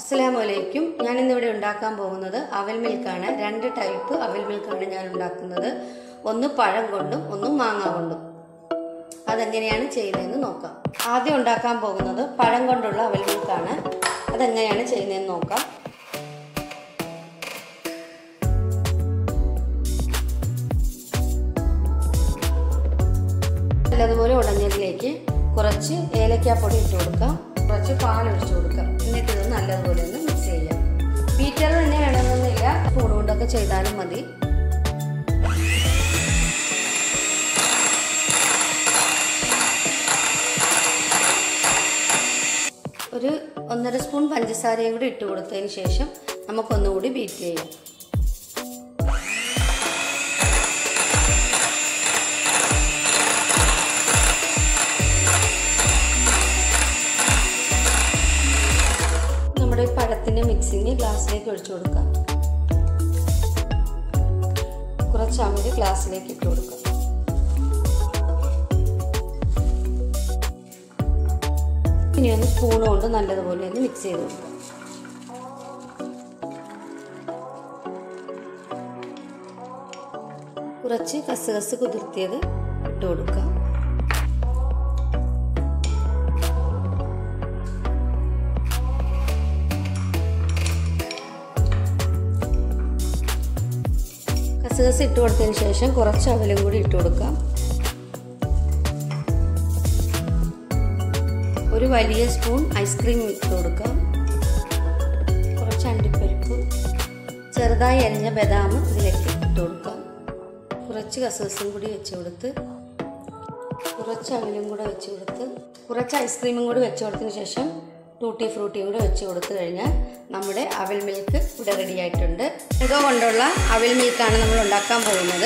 അസ്സലാമു അലൈക്കും ഞാൻ ഇന്നിവിടെ ഉണ്ടാക്കാൻ പോകുന്നത് അവൽ മിൽക്കാണ് രണ്ട് ടൈപ്പ് അവൽ മിൽക്കാണ് ഞാൻ ഉണ്ടാക്കുന്നത് ഒന്ന് പഴം കൊണ്ടും ഒന്ന് മാങ്ങ കൊണ്ടും അതെങ്ങനെയാണ് ചെയ്യുന്നതെന്ന് നോക്കാം ആദ്യം ഉണ്ടാക്കാൻ പോകുന്നത് പഴം കൊണ്ടുള്ള അവൽ മിൽക്കാണ് അതെങ്ങനെയാണ് ചെയ്യുന്നതെന്ന് നോക്കാം നല്ലതുപോലെ ഉടഞ്ഞതിലേക്ക് കുറച്ച് ഏലക്കാപ്പൊടി ഇട്ട് കൊടുക്കാം കുറച്ച് പാൽ ഒഴിച്ചു കൊടുക്കാം എന്നിട്ട് ഇത് നല്ലതുപോലെ ഒന്ന് മിക്സ് ചെയ്യാം ബീറ്റർ തന്നെ വേണമെന്നൊന്നുമില്ല സ്പൂൺ കൊണ്ടൊക്കെ ചെയ്താലും മതി ഒരു ഒന്നര സ്പൂൺ പഞ്ചസാരയും കൂടി ഇട്ട് കൊടുത്തതിന് ശേഷം നമുക്കൊന്നുകൂടി ബീറ്റ് ചെയ്യാം നമ്മുടെ പഴത്തിന്റെ മിക്സിങ് ഗ്ലാസ്സിലേക്ക് ഒഴിച്ചു കൊടുക്കാം കുറച്ച് അമിര് ഗ്ലാസ്സിലേക്ക് ഇട്ട് കൊടുക്കാം ഇനി ഒന്ന് സ്പൂൺ കൊണ്ട് നല്ലതുപോലെ ഒന്ന് മിക്സ് ചെയ്ത് കൊടുക്കാം കുറച്ച് കസുകസ് കുതിർത്തിയത് ഇട്ട് കൊടുക്കാം കസുകസ് ഇട്ട് കൊടുത്തതിന് ശേഷം കുറച്ച് അവലും കൂടി ഇട്ട് കൊടുക്കാം ഒരു വലിയ സ്പൂൺ ഐസ്ക്രീം ഇട്ട് കൊടുക്കാം കുറച്ച് അണ്ടിപ്പരിപ്പ് ചെറുതായി അരിഞ്ഞ ബദാം ഇതിലേക്ക് ഇട്ട് കൊടുക്കാം കുറച്ച് കസൂസും കൂടി വെച്ച് കൊടുത്ത് കുറച്ച് അവലും കൂടെ വെച്ച് കൊടുത്ത് കുറച്ച് ഐസ്ക്രീമും കൂടി വെച്ച് കൊടുത്തതിന് ശേഷം ടൂട്ടി ഫ്രൂട്ടിയും കൂടെ വെച്ച് കൊടുത്തു കഴിഞ്ഞാൽ നമ്മുടെ അവൽ മിൽക്ക് ഇവിടെ റെഡി ആയിട്ടുണ്ട് ഇതോ കൊണ്ടുള്ള അവൽ മിൽക്കാണ് നമ്മൾ ഉണ്ടാക്കാൻ പോകുന്നത്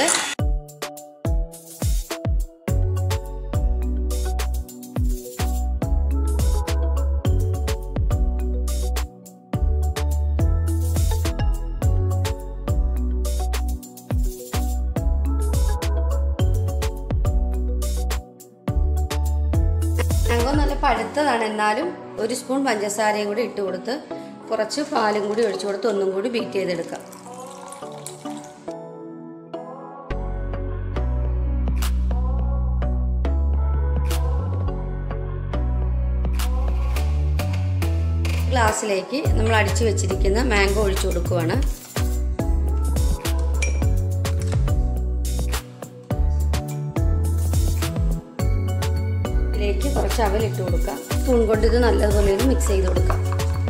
മാംഗോ നല്ല പഴുത്തതാണ് എന്നാലും ഒരു സ്പൂൺ പഞ്ചസാരയും കൂടി ഇട്ട് കൊടുത്ത് കുറച്ച് പാലും കൂടി ഒഴിച്ചു കൊടുത്ത് ഒന്നും കൂടി ബീറ്റ് ചെയ്തെടുക്കാം ഗ്ലാസ്സിലേക്ക് നമ്മൾ അടിച്ചു വെച്ചിരിക്കുന്ന മാംഗോ ഒഴിച്ചു കൊടുക്കുവാണ് ഇതിലേക്ക് കുറച്ച് അവലിട്ട് കൊടുക്കാം സ്പൂൺ കൊണ്ട് ഇത് നല്ലതുപോലെ ഒന്ന് മിക്സ് ചെയ്ത് കൊടുക്കാം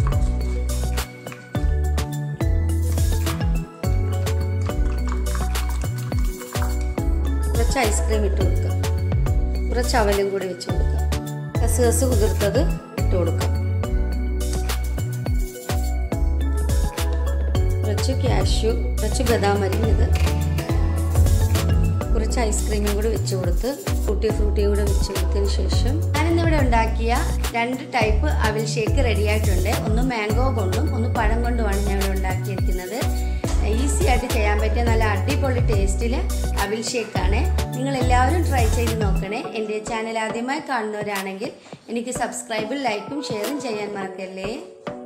കുറച്ച് ഐസ്ക്രീം ഇട്ട് കൊടുക്കാം കുറച്ച് അവലും കൂടി വെച്ച് കൊടുക്കാം കസുകസ് കുതിർത്തത് ഇട്ട് കൊടുക്കാം കുറച്ച് കാഷ്യൂ കുറച്ച് ബദാം അരിഞ്ഞത് കുറച്ച് ഐസ്ക്രീമും കൂടി വെച്ച് കൊടുത്ത് ഫ്രൂട്ടി ഫ്രൂട്ടിയും കൂടെ വെച്ച് കൊടുത്തതിന് ശേഷം ഞാനിന്നിവിടെ ഉണ്ടാക്കിയ രണ്ട് ടൈപ്പ് അവിൽ ഷേക്ക് റെഡി ആയിട്ടുണ്ട് ഒന്ന് മാംഗോ കൊണ്ടും ഒന്ന് പഴം കൊണ്ടുമാണ് ഞാൻ ഇവിടെ ഉണ്ടാക്കിയിരിക്കുന്നത് ഈസി ആയിട്ട് ചെയ്യാൻ പറ്റിയ നല്ല അടിപൊളി ടേസ്റ്റിൽ അവിൽ ഷേക്കാണ് നിങ്ങൾ എല്ലാവരും ട്രൈ ചെയ്ത് നോക്കണേ എൻ്റെ ചാനൽ ആദ്യമായി കാണുന്നവരാണെങ്കിൽ എനിക്ക് സബ്സ്ക്രൈബും ലൈക്കും ഷെയറും ചെയ്യാൻ മറക്കല്ലേ